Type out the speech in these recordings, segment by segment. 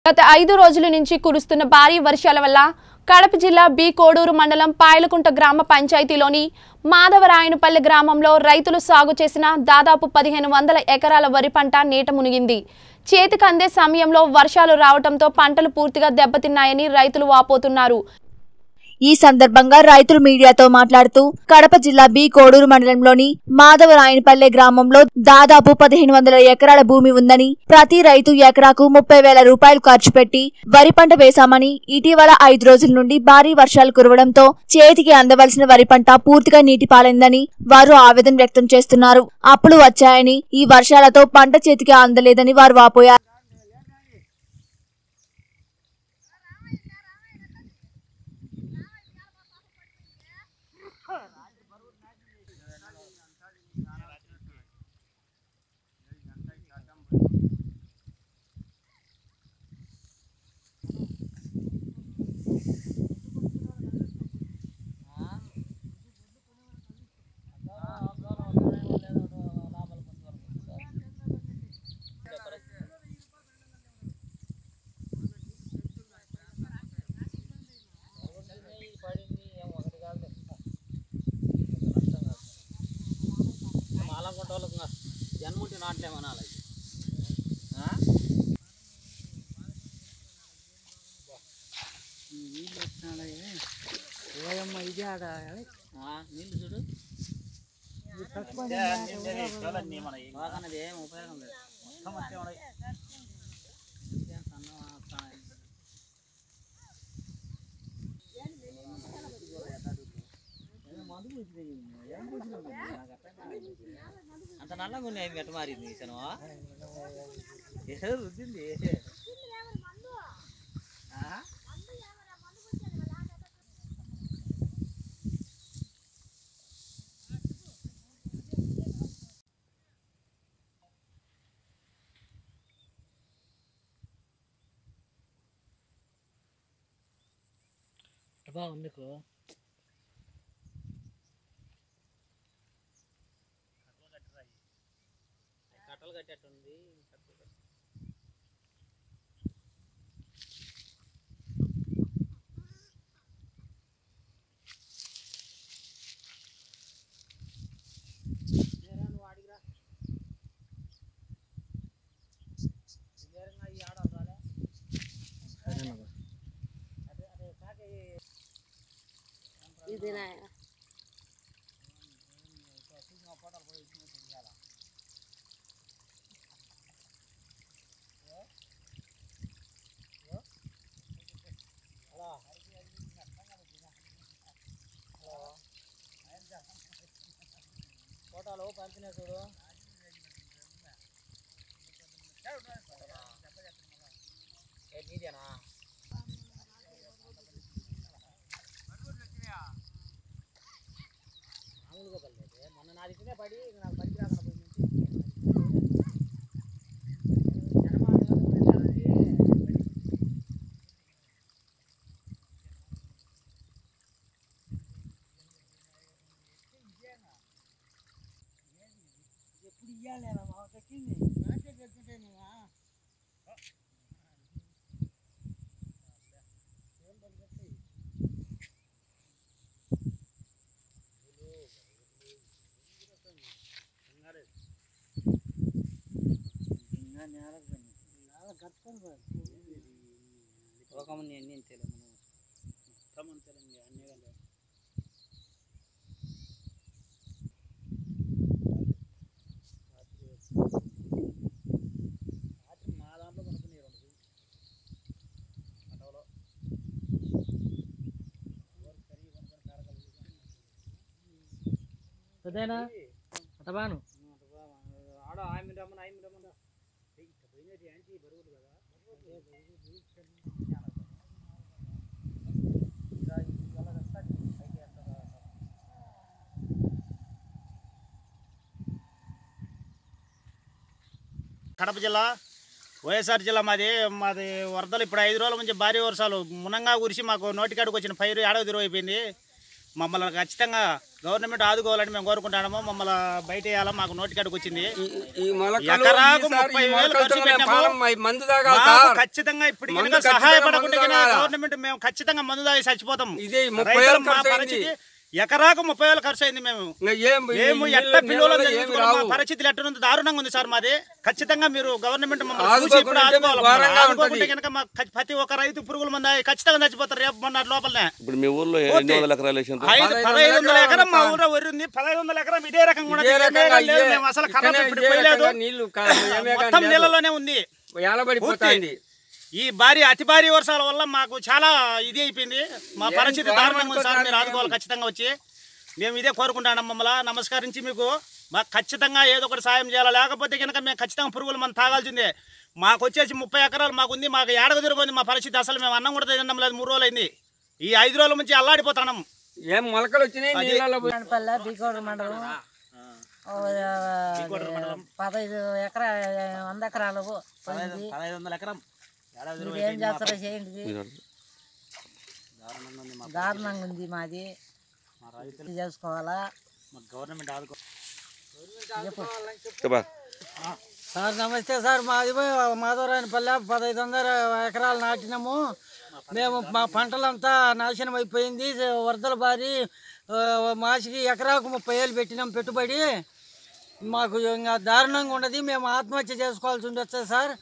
గత ఐదు రోజుల నుంచి కురుస్తున్న భారీ వర్షాల వల్ల కడప జిల్లా బి కోడూరు మండలం పాయలకుంట గ్రామ పంచాయతీలోని మాధవరాయనపల్లి గ్రామంలో రైతులు సాగు చేసిన దాదాపు పదిహేను వందల ఎకరాల వరి పంట నీట మునిగింది చేతికి అందే సమయంలో వర్షాలు రావడంతో పంటలు పూర్తిగా దెబ్బతిన్నాయని రైతులు వాపోతున్నారు ఈ సందర్భంగా రైతులు మీడియాతో మాట్లాడుతూ కడప జిల్లా బి కోడూరు మండలంలోని మాధవరాయనపల్లె గ్రామంలో దాదాపు పదిహేను వందల ఎకరాల భూమి ఉందని ప్రతి రైతు ఎకరాకు ముప్పై వేల రూపాయలు ఖర్చు పెట్టి వరి పంట వేశామని ఇటీవల ఐదు రోజుల నుండి భారీ వర్షాలు కురవడంతో చేతికి అందవలసిన వరి పంట పూర్తిగా నీటి పాలైందని వారు ఆవేదన వ్యక్తం చేస్తున్నారు అప్పులు వచ్చాయని ఈ వర్షాలతో పంట చేతికి అందలేదని వారు వాపోయారు మాలనుకుంటే వాళ్ళకి ఇంకా జన్ముంటి నాట్లేమనాలి నీళ్ళు వచ్చినాడు ఓయమ్మ ఇది ఆడ నీళ్ళు చూడు బాగానేది ఏం ఉపయోగం లేదు మొత్తం వచ్చే ఉన్నాయి ఏం సన్నం వస్తున్నాయి. ఏదో మందు పూసినాయి. ఏం పూసినావు మరి? నాకు అర్థం కాలేదు. అంత నల్లగా ఉన్నాయి ఎట్ట మారింది ఇతను ఏదో రుద్దింది ఆ? బాగుంది నీకు కట్టలు కట్టేట్టుంది కట్టలు కట్ట- ఏరా నువ్వు అడిగిరా. ఇంకేరంగా ఈ ఆడ వదలాలే? అదే అదే కాకి ఇది ఫోటోలు పోయి ఇచ్చినట్టు చేయాలా? ఫోటోలు పంపినా చూడు ఏ నీదేనా మామూలుగా పడలేదు మొన్న నాది ఇక్కడే పడి ఇంక నాకు పనికి రాకుండా పోయింది ఎప్పుడు ఇయ్యాలేనా మా కట్టింది నాకే కట్టుంటే నువ్వా ఇంకా నేలకు పోయింది నేల కట్టుకొని పోయింది రోగమని అన్ని అంతేలే మనం మొత్తం అంతేలండి అన్నీ కదా రాత్రి మా దాంట్లో కొనుక్కుని రెండు అటవలో కరిగి కొనుక్కొని కారకాలు పెద్దనా అటబాను ఆడ ఆమె రమ్మని ఆమె రమ్మని పోయినది యాంటీ బరువులు కదా కడప జిల్లా వైఎస్ఆర్ జిల్లా మాది మాది వరదలు ఇప్పుడు ఐదు రోజుల నుంచి భారీ వర్షాలు మునంగా కురిసి మాకు నోటికాడికి వచ్చిన పైరు ఏడాది తిరుగు అయిపోయింది మమ్మల్ని ఖచ్చితంగా గవర్నమెంట్ ఆదుకోవాలని మేము కోరుకుంటాము మమ్మల్ని బయట వేయాలా మాకు నోటికాడికి వచ్చింది ఈ- ఈ మొలకలు ఎకరాకు ఈసారి ముప్పై ఈ వేలు మొలకలతో ఖర్చు మేము పెట్టాము. పాలం మై- మందు తాగాలి మాకు సార్. ఖచ్చితంగా ఇప్పుడు మందు కనుక ఖచ్చితంగా సహాయపడకుంటే మందు కనుక తాగాల. గవర్నమెంట్ మేము ఖచ్చితంగా మందు తాగి చచ్చిపోతాం ఇదే ముప్పై రైతులు వేలు మా ఖర్చు అయింది. పరిస్థితి ఎకరాకు ముప్పై వేలు ఖర్చు అయింది మేము ఇంకా ఏం ఈ మేము నీళ్ళు- ఎట్ట పిల్లలు నీళ్ళలో ఏమి మా రావు. పరిస్థితులు ఎట్టుంది దారుణంగా ఉంది సార్ మాది ఖచ్చితంగా మీరు గవర్నమెంట్ మమ్మల్ని చూసి ఆదుకోకుండా ఇప్పుడు ఉంటే ఆదుకోవాలి ఘోరంగా మమ్మల్ని. ఆదుకోకుంటే ఉంటది. కనుక మా ఖ- ప్రతి ఒక్క రైతు పురుగుల మంది ఖచ్చితంగా చచ్చిపోతారు రేపు మొన్న లోపలనే ఇప్పుడు మీ ఊర్లో ఎన్ని వందల ఎకరాలు వేసిండ్రు ఐదు పదహైదు పదహైదు వందల వందల ఎకరం మా ఎకరం ఊర్లో వరి ఉంది పదహైదు వందల ఎకరం ఇదే రకంగా ఉన్నది ఇదే ఏ రకంగా మేఘాలు లేవు. ఇదే- మేము అసలు ఇక్కడనే కరెంట్ ఇప్పుడు ఇదే పోయలేదు రకంగా నీళ్లు కా- ఏ మేఘాలు మొత్తం లేదు. నీళ్ళలోనే ఉంది ఏలబడిపోతాంది ఈ భారీ అతి భారీ వర్షాల వల్ల మాకు చాలా ఇది అయిపోయింది మా పరిస్థితి దారుణంగా ఉంది సార్ మీరు ఆదుకోవాలి ఖచ్చితంగా వచ్చి మేము ఇదే కోరుకుంటాం మమ్మల్ని నమస్కరించి మీకు మాకు ఖచ్చితంగా ఏదో ఒకటి సాయం చేయాలి లేకపోతే కనుక మేము ఖచ్చితంగా పురుగులు మనం తాగాల్సిందే మాకు వచ్చేసి ముప్పై ఎకరాలు మాకు ఉంది మాకు ఏడగ తిరుగుంది మా పరిస్థితి అసలు మేము అన్నం కూడా తినడం లేదు మూడు రోజులు అయింది ఈ ఐదు రోజుల నుంచి అల్లాడిపోతున్నాం ఏం మొలకలు వచ్చినాయి నీళ్ళలో పోయి- పల్లె బీకోడు మండలం ఓ, ఆ, పదహైదు ఎకరా వంద ఎకరాలు పోయింది పదహైదు వందల ఎకరం మీరు ఏం చేస్తారో చేయండి దారుణంగా ఉంది మాది ఇది చేసుకోవాలా గవర్నమెంట్ ఆదుకో చెప్పు చెప్పా సార్ నమస్తే సార్ మాది మాధవరాయన పల్లె పదహైదు వందల ఎకరాలు నాటినాము మేము మా పంటలంతా నాశనం అయిపోయింది వరదల బారి ఆ, మాసికి ఎకరాకు ముప్పై వేలు పెట్టినాం పెట్టుబడి మాకు ఇంకా దారుణంగా ఉన్నది మేము ఆత్మహత్య చేసుకోవాల్సి ఉండొచ్చు సార్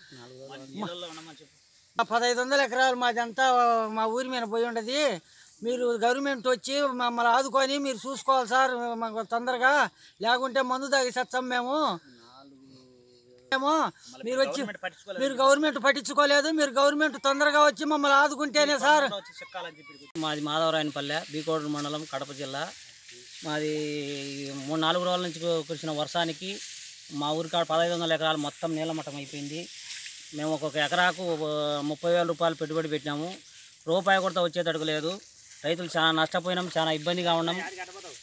మా పదహైదు వందల ఎకరాలు మాదంతా మా ఊరి మీద పోయి ఉండదు మీరు గవర్నమెంట్ వచ్చి మమ్మల్ని ఆదుకొని మీరు చూసుకోవాలి సార్ మాకు తొందరగా లేకుంటే మందు తాగి సత్తాం మేము మేము మీరు వచ్చి మీరు గవర్నమెంట్ పట్టించుకోలేదు మీరు గవర్నమెంట్ తొందరగా వచ్చి మమ్మల్ని ఆదుకుంటేనే సార్ మాది మాధవరాయనపల్లె బీకోడూరు మండలం కడప జిల్లా మాది మూడు నాలుగు రోజుల నుంచి కు- కురిసిన వర్షానికి మా ఊరి కాడ పదహైదు వందల ఎకరాలు మొత్తం నీళ్ళమట్టం అయిపోయింది మేము ఒక్కొక్క ఎకరాకు ఆ, ముప్పై వేల రూపాయలు పెట్టుబడి పెట్టినాము రూపాయి కూడా వచ్చేటట్టు లేదు రైతులు చాలా నష్టపోయినాం చాలా ఇబ్బందిగా ఉన్నాం